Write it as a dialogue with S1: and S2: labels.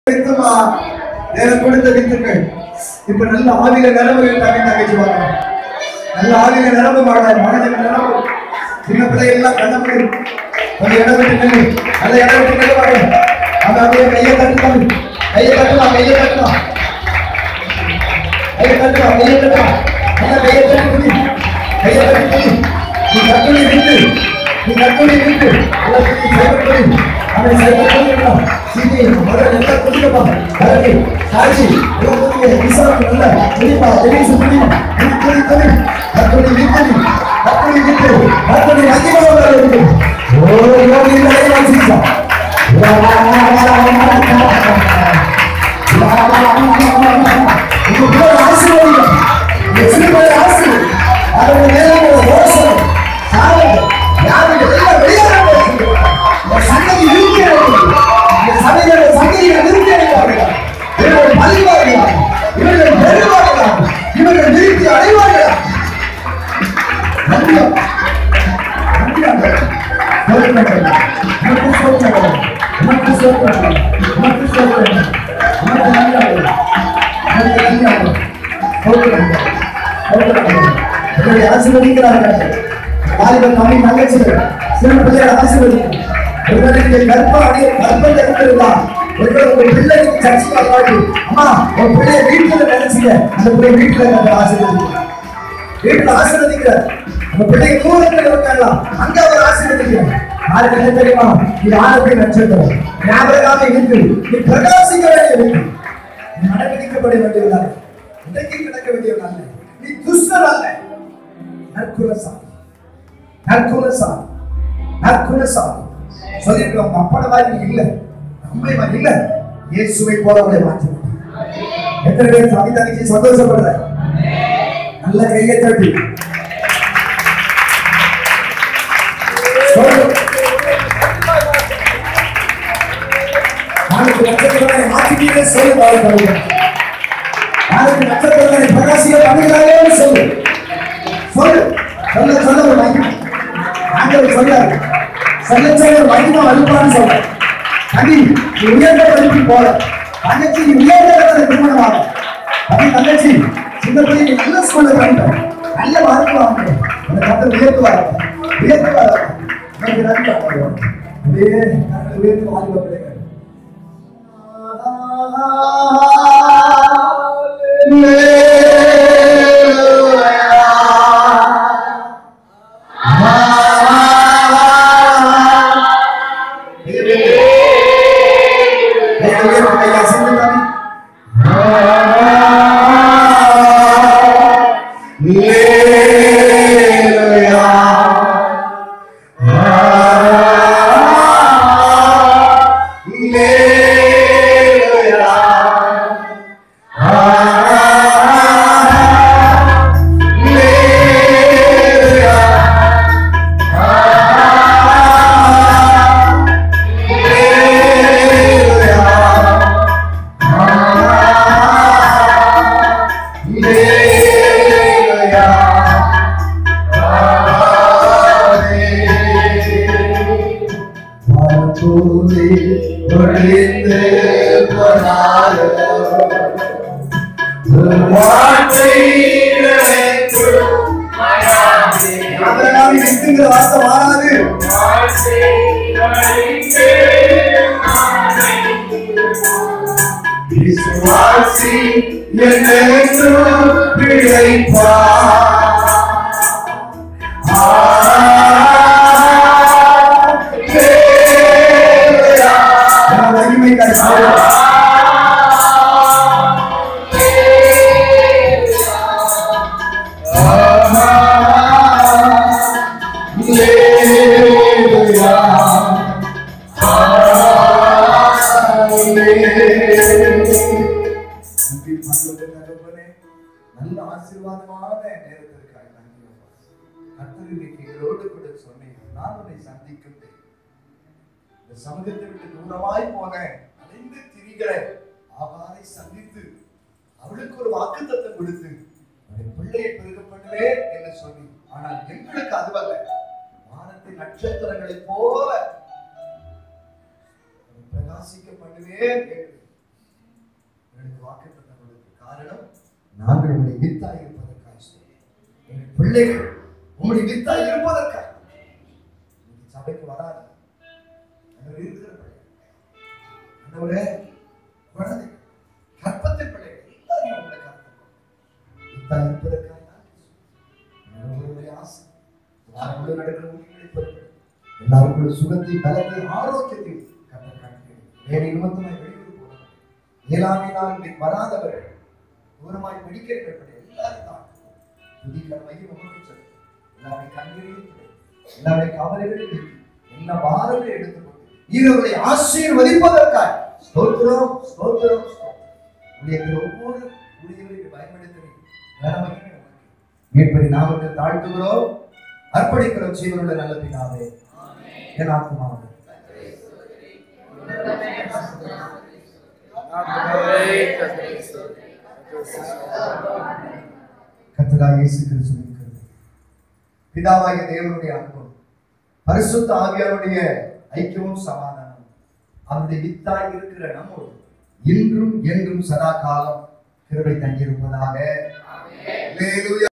S1: வித்துமா எனக்கு கொடுத்த வித்துக்கள் இப்ப நல்ல ஆவில நிரம்புகள் தம்பி தங்கச்சி வாங்க நல்ல ஆவில நிரம்ப மாட மனதில் நிரம்பு சின்ன பிள்ளை எல்லாம் கண்ணப்படி கொஞ்சம் இடம் விட்டு நில்லு நல்ல இடம் விட்டு நில்லு வாங்க அந்த அப்படியே கையை தட்டுலாம் கையை தட்டலாம் கையை தட்டலாம் கையை தட்டலாம் கையை தட்டலாம் நல்ல கையை தட்டி குடி கையை தட்டி குடி நீ கட்டுரை விட்டு நீ கட்டுரை விட்டு எல்லாத்தையும் சைபர் பண்ணி அவனை சைபர் பண்ணிடலாம் சீதை முதல்ல நல்லா குடிக்கப்பா கரடி சாட்சி இவங்க விசாரணை நல்ல குடிப்பா தினேஷ் குடி குடி குடி குடி கட்டுரை விட்டு கட்டுரை விட்டு கட்டுரை அதிகமாக இருக்கு ஓ யோகி நிறைய வாசிச்சா உங்க பேர் ஆசீர்வாதம் எத்தனை பேர் ஆசீர்வாதம் அவங்க மேல ஒரு ரோஷம் சாதம் யாரும் எல்லாம் வெளியாக இந்த சங்கதி இருக்கிறது இந்த சபையோட சங்கதியை நிறுத்தியடைவார்கள் இவர்கள் மலிவார்களா இவர்கள் பெறுவார்களா இவர்கள் நிறுத்தி அடைவார்களா நன்றியா நன்றியா உனக்கு சோத்திரம் உனக்கு சோத்திரம் உனக்கு சோத்திரம் உனக்கு நன்றியா உனக்கு நன்றியா சோத்திரம் சோத்திரம் இவரை ஆசீர்வதிக்கிறார்கள் வாலிபர் கம்மி தங்கச்சிகள் சிறு பிள்ளைகளை ஆசீர்வதிக்கும் ஒருவருக்கு கர்ப்பம் அடைய கர்ப்பத்தை இருக்கிறதா ஒருவர் உங்க பிள்ளைக்கு சர்ச்சைக்கு பாட்டு அம்மா உங்க பிள்ளைய வீட்டுல நினைச்சீங்க அந்த பிள்ளை வீட்டுல நம்ம ஆசீர்வதிக்கும் வீட்டுல ஆசீர்வதிக்கிறார் உங்க பிள்ளைக்கு தூரத்தில் இருக்கலாம் அங்க அவர் ஆசீர்வதிக்கிறார் யாருக்கு என்ன தெரியுமா இது ஆரோக்கிய நட்சத்திரம் ஞாபகமாக இருக்கு நீ பிரகாசிக்க வேண்டிய இருக்கு நீ நடவடிக்கப்பட வேண்டியவனாக இன்றைக்கு கிடக்க வேண்டியவனாக நீ துஷ்டர் அல்ல நற்குலசாமி நற்குலசாமி நற்குலசாமி சொல்லிட்டு உங்க அப்பட மாதிரி இல்ல நம்மை மாதிரி இல்ல இயேசுவை போல உங்களை மாற்றி எத்தனை பேர் தனி தனிச்சு சந்தோஷப்படுற நல்ல கையை தட்டி சொல்லு. நாளைக்கு நட்சத்திரங்களை மாற்றிட்டீங்க சொல்லு பாருங்க நாளைக்கு நட்சத்திரங்களை பிரகாசிக்க பண்ணுகிறாரே சொல்லு சொல்லு சொல்ல சொல்ல ஒரு மகிமை ஆண்டவர் சொல்றாரு சொல்ல சொல்ல ஒரு மகிமை அனுப்பான்னு சொல்ற தம்பி நீ உயர்ந்த படிப்பு போல தங்கச்சி நீ உயர்ந்த இடத்துல திருமணம் ஆகும் தம்பி தங்கச்சி சின்ன பிள்ளை நீ நல்ல ஸ்கூல்ல படிப்ப நல்ல மார்க் வாங்க அந்த கத்தர் உயர்த்துவார் உயர்த்துவார் உனக்கு நன்றி ஆண்டவர். அப்படியே கத்தர் உயர்த்து வாழ்வ பிள்ளைகள் வார்த்தை மாறாது விசுவாசி என்னென்றும் பிழைப்பார் நல்ல ஆசீர்வாதமான நேரத்திற்காக நன்றி அப்பா. கர்த்தர் இன்னைக்கு எங்களோடு கூட சொன்னீங்க நான் உன்னை சந்திக்கும் தேவன். இந்த சமூகத்தை விட்டு தூரமாய் போன அனைந்து திரிகளை ஆகாரை சந்தித்து அவளுக்கு ஒரு வாக்குத்தத்தம் கொடுத்து உன்னுடைய பிள்ளையை பெருக பண்ணுவேன் என்று சொல்லி ஆனால் எங்களுக்கு அதுவல்ல வானத்தின் நட்சத்திரங்களைப் போல பிரகாசிக்க பண்ணுவேன் என்று வாக்குத்தத்தம் கொடுக்க காரணம் நாங்கள் உங்களுடைய வித்தாய் இருப்பதற்காக செய்கிறேன். எங்கள் பிள்ளைகள் உங்களுடைய வித்தாய் இருப்பதற்காக இன்னைக்கு சபைக்கு வராது ஆண்டவரே, இருக்கிற பிள்ளைகள். ஆண்டவரே, குழந்தைகள், கர்ப்பத்தின் பிள்ளைகள் எல்லாரையும் உங்களை காத்துக்கொள்ளும். வித்தாய் இருப்பதற்காக நான் பேசுகிறேன். ஆண்டவருடைய ஆசை. வாரங்களும் நடக்கிற ஊழியர்களை பொறுப்பெடுத்து, எல்லாருக்குள்ள சுகத்தை பலத்தை ஆரோக்கியத்தை கர்த்தர் காண்கிறேன். வேலை நிமித்தமாய் வெளியூர் போனவர்கள், இயலாமை நாள் இன்றைக்கு வராதவர்கள் தூரமாய் பிடிக்கப்பட்ட எல்லாரும் தான் துதிக்கிற மையம் உமக்கு சொல்லு. எல்லாருடைய கண்ணீரையும் துடை. எல்லாருடைய கவலைகளையும் நீக்கி, எல்லா பாரங்களையும் எடுத்துக்கொண்டு இவர்களை ஆசீர்வதிப்பதற்காக ஸ்தோத்திரம் ஸ்தோத்திரம் ஸ்தோத்திரம். ஊழியத்தில் ஒவ்வொரு ஊழியர்களையும் பயன்படுத்தி கனமகிமை உமக்கு. மீட்பரி நாமத்தை தாழ்த்துகிறோம் அர்ப்பணிக்கிறோம் ஜீவனுள்ள நல்ல பிதாவே என் ஆத்மாவே கர்த்தராகிய இயேசு கிறிஸ்துவின் கிருபை பிதாவாகிய தேவனுடைய அன்பும் பரிசுத்த ஆவியாருடைய ஐக்கியமும் சமாதானம் அவருடைய வித்தாய் இருக்கிற நம்மோடு இன்றும் என்றும் சதா காலம் கிருபை தங்கியிருப்பதாக அல்லேலூயா